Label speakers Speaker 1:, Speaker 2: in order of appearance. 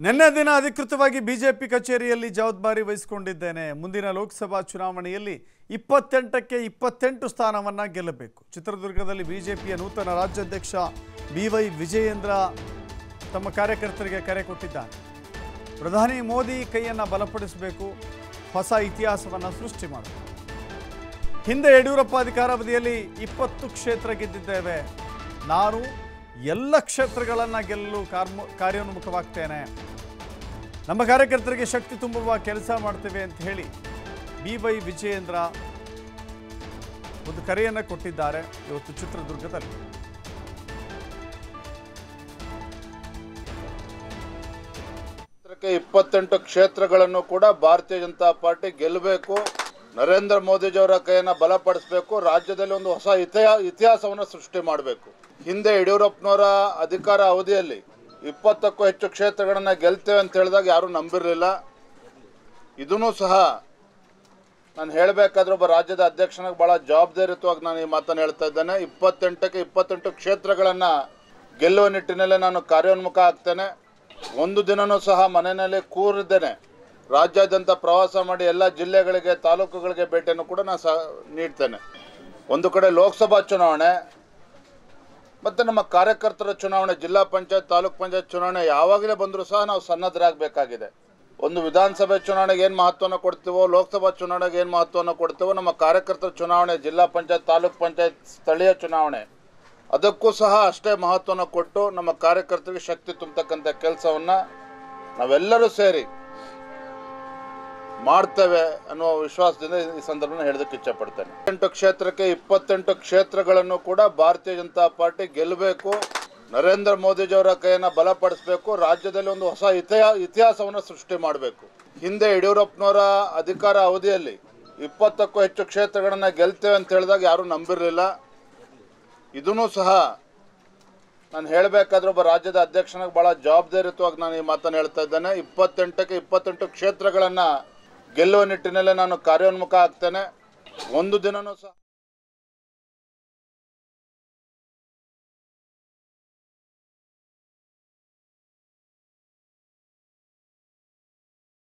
Speaker 1: ನಿನ್ನೆ ದಿನ ಅಧಿಕೃತವಾಗಿ ಬಿಜೆಪಿ ಕಚೇರಿಯಲ್ಲಿ ಜವಾಬ್ದಾರಿ ವಹಿಸಿಕೊಂಡಿದ್ದೇನೆ ಮುಂದಿನ ಲೋಕಸಭಾ ಚುನಾವಣೆಯಲ್ಲಿ ಇಪ್ಪತ್ತೆಂಟಕ್ಕೆ ಇಪ್ಪತ್ತೆಂಟು ಸ್ಥಾನವನ್ನು ಗೆಲ್ಲಬೇಕು ಚಿತ್ರದುರ್ಗದಲ್ಲಿ ಬಿಜೆಪಿಯ ನೂತನ ರಾಜ್ಯಾಧ್ಯಕ್ಷ ಬಿ ವೈ ವಿಜಯೇಂದ್ರ ತಮ್ಮ ಕಾರ್ಯಕರ್ತರಿಗೆ ಕರೆ ಕೊಟ್ಟಿದ್ದಾರೆ ಪ್ರಧಾನಿ ಮೋದಿ ಕೈಯನ್ನು ಬಲಪಡಿಸಬೇಕು ಹೊಸ ಇತಿಹಾಸವನ್ನು ಸೃಷ್ಟಿ ಮಾಡಬೇಕು ಹಿಂದೆ ಯಡಿಯೂರಪ್ಪ ಅಧಿಕಾರಾವಧಿಯಲ್ಲಿ ಇಪ್ಪತ್ತು ಕ್ಷೇತ್ರ ಗೆದ್ದಿದ್ದೇವೆ ನಾನು ಎಲ್ಲ ಕ್ಷೇತ್ರಗಳನ್ನು ಗೆಲ್ಲಲು ಕಾರ್ಮ ಕಾರ್ಯೋನ್ಮುಖವಾಗ್ತೇನೆ ನಮ್ಮ ಕಾರ್ಯಕರ್ತರಿಗೆ ಶಕ್ತಿ ತುಂಬುವ ಕೆಲಸ ಮಾಡ್ತೇವೆ ಅಂತ ಹೇಳಿ ಬಿ ವೈ ವಿಜಯೇಂದ್ರ ಒಂದು ಕರೆಯನ್ನು ಕೊಟ್ಟಿದ್ದಾರೆ ಇವತ್ತು ಚಿತ್ರದುರ್ಗದಲ್ಲಿ
Speaker 2: ಕ್ಷೇತ್ರಕ್ಕೆ ಇಪ್ಪತ್ತೆಂಟು ಕ್ಷೇತ್ರಗಳನ್ನು ಕೂಡ ಭಾರತೀಯ ಜನತಾ ಪಾರ್ಟಿ ಗೆಲ್ಲಬೇಕು ನರೇಂದ್ರ ಮೋದಿಜಿಯವರ ಕೈಯನ್ನು ಬಲಪಡಿಸಬೇಕು ರಾಜ್ಯದಲ್ಲಿ ಒಂದು ಹೊಸ ಇತಿಹಾ ಇತಿಹಾಸವನ್ನು ಸೃಷ್ಟಿ ಮಾಡಬೇಕು ಹಿಂದೆ ಯಡಿಯೂರಪ್ಪನವರ ಅಧಿಕಾರ ಅವಧಿಯಲ್ಲಿ ಇಪ್ಪತ್ತಕ್ಕೂ ಹೆಚ್ಚು ಕ್ಷೇತ್ರಗಳನ್ನು ಗೆಲ್ತೇವೆ ಅಂತ ಹೇಳಿದಾಗ ಯಾರೂ ನಂಬಿರಲಿಲ್ಲ ಇದೂ ಸಹ ನಾನು ಹೇಳಬೇಕಾದ್ರೆ ಒಬ್ಬ ರಾಜ್ಯದ ಅಧ್ಯಕ್ಷನಾಗಿ ಭಾಳ ಜವಾಬ್ದಾರಿಯುತವಾಗಿ ನಾನು ಈ ಮಾತನ್ನು ಹೇಳ್ತಾ ಇದ್ದೇನೆ ಇಪ್ಪತ್ತೆಂಟಕ್ಕೆ ಇಪ್ಪತ್ತೆಂಟು ಕ್ಷೇತ್ರಗಳನ್ನು ಗೆಲ್ಲುವ ನಿಟ್ಟಿನಲ್ಲಿ ನಾನು ಕಾರ್ಯೋನ್ಮುಖ ಆಗ್ತೇನೆ ಒಂದು ದಿನನೂ ಸಹ ಮನೆಯಲ್ಲಿ ಕೂರಿದ್ದೇನೆ ರಾಜ್ಯಾದ್ಯಂತ ಪ್ರವಾಸ ಮಾಡಿ ಎಲ್ಲ ಜಿಲ್ಲೆಗಳಿಗೆ ತಾಲೂಕುಗಳಿಗೆ ಭೇಟಿಯನ್ನು ಕೂಡ ನಾನು ಸಹ ನೀಡ್ತೇನೆ ಒಂದು ಕಡೆ ಲೋಕಸಭಾ ಚುನಾವಣೆ ಮತ್ತು ನಮ್ಮ ಕಾರ್ಯಕರ್ತರ ಚುನಾವಣೆ ಜಿಲ್ಲಾ ಪಂಚಾಯತ್ ತಾಲೂಕ್ ಪಂಚಾಯತ್ ಚುನಾವಣೆ ಯಾವಾಗಲೇ ಬಂದರೂ ಸಹ ನಾವು ಸನ್ನದ್ಧರಾಗಬೇಕಾಗಿದೆ ಒಂದು ವಿಧಾನಸಭೆ ಚುನಾವಣೆಗೆ ಏನು ಮಹತ್ವನ ಕೊಡ್ತೀವೋ ಲೋಕಸಭಾ ಚುನಾವಣೆಗೆ ಏನು ಮಹತ್ವನ ಕೊಡ್ತೀವೋ ನಮ್ಮ ಕಾರ್ಯಕರ್ತರ ಚುನಾವಣೆ ಜಿಲ್ಲಾ ಪಂಚಾಯತ್ ತಾಲೂಕ್ ಪಂಚಾಯತ್ ಸ್ಥಳೀಯ ಚುನಾವಣೆ ಅದಕ್ಕೂ ಸಹ ಅಷ್ಟೇ ಮಹತ್ವನ ಕೊಟ್ಟು ನಮ್ಮ ಕಾರ್ಯಕರ್ತರಿಗೆ ಶಕ್ತಿ ತುಂಬತಕ್ಕಂಥ ಕೆಲಸವನ್ನು ನಾವೆಲ್ಲರೂ ಸೇರಿ ಮಾಡ್ತೇವೆ ಅನ್ನುವ ವಿಶ್ವಾಸದಿಂದ ಈ ಸಂದರ್ಭನ ಹೇಳೋದಕ್ಕೆ ಇಚ್ಛಪಡ್ತೇನೆ ಎಂಟು ಕ್ಷೇತ್ರಕ್ಕೆ ಇಪ್ಪತ್ತೆಂಟು ಕ್ಷೇತ್ರಗಳನ್ನು ಕೂಡ ಭಾರತೀಯ ಜನತಾ ಪಾರ್ಟಿ ಗೆಲ್ಲಬೇಕು ನರೇಂದ್ರ ಮೋದಿಜಿಯವರ ಕೈಯನ್ನು ಬಲಪಡಿಸಬೇಕು ರಾಜ್ಯದಲ್ಲಿ ಒಂದು ಹೊಸ ಇತಿಹಾ ಇತಿಹಾಸವನ್ನು ಸೃಷ್ಟಿ ಮಾಡಬೇಕು ಹಿಂದೆ ಯಡಿಯೂರಪ್ಪನವರ ಅಧಿಕಾರ ಅವಧಿಯಲ್ಲಿ ಇಪ್ಪತ್ತಕ್ಕೂ ಹೆಚ್ಚು ಕ್ಷೇತ್ರಗಳನ್ನು ಗೆಲ್ತೇವೆ ಅಂತ ಹೇಳಿದಾಗ ಯಾರೂ ನಂಬಿರಲಿಲ್ಲ ಇದೂ ಸಹ ನಾನು ಹೇಳಬೇಕಾದ್ರೆ ಒಬ್ಬ ರಾಜ್ಯದ ಅಧ್ಯಕ್ಷನಾಗಿ ಭಾಳ ಜವಾಬ್ದಾರಿಯುತವಾಗಿ ನಾನು ಈ ಮಾತನ್ನು ಹೇಳ್ತಾ ಇದ್ದೇನೆ ಇಪ್ಪತ್ತೆಂಟಕ್ಕೆ ಇಪ್ಪತ್ತೆಂಟು ಕ್ಷೇತ್ರಗಳನ್ನು ಗೆಲ್ಲುವ ನಿಟ್ಟಿನಲ್ಲಿ ನಾನು ಕಾರ್ಯೋನ್ಮುಖ ಆಗ್ತೇನೆ ಒಂದು ದಿನನೂ ಸಹ